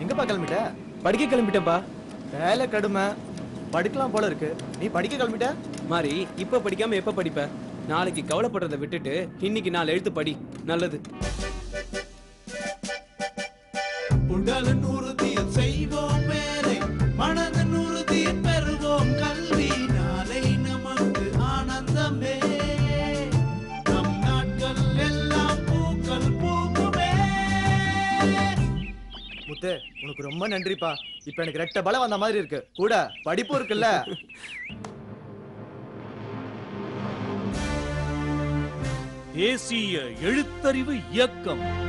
எங்கப்பா கிளம்பிட்ட படிக்க கிளம்பிட்டேன்பா வேலை கடுமை படிக்கலாம் போல இருக்கு நீ படிக்க கிளம்பிட்ட மாறி இப்ப படிக்காம எப்ப படிப்ப நாளைக்கு கவலைப்படுறதை விட்டுட்டு இன்னைக்கு நாலு எழுத்து படி நல்லது உடலின் உறுதியில் செய்வோம் வேலை மனதின் உறுதியில் பெறுவோம் கல்வி நாளை நமக்கு ஆனந்தமே நம் நாட்கள் எல்லாம் பூக்கள் பூக்குமே முத்து உனக்கு ரொம்ப நன்றிப்பா இப்ப எனக்கு ரெட்ட பலம் வந்த மாதிரி இருக்கு கூட படிப்பும் இருக்குல்ல தேசிய எழுத்தறிவு இயக்கம்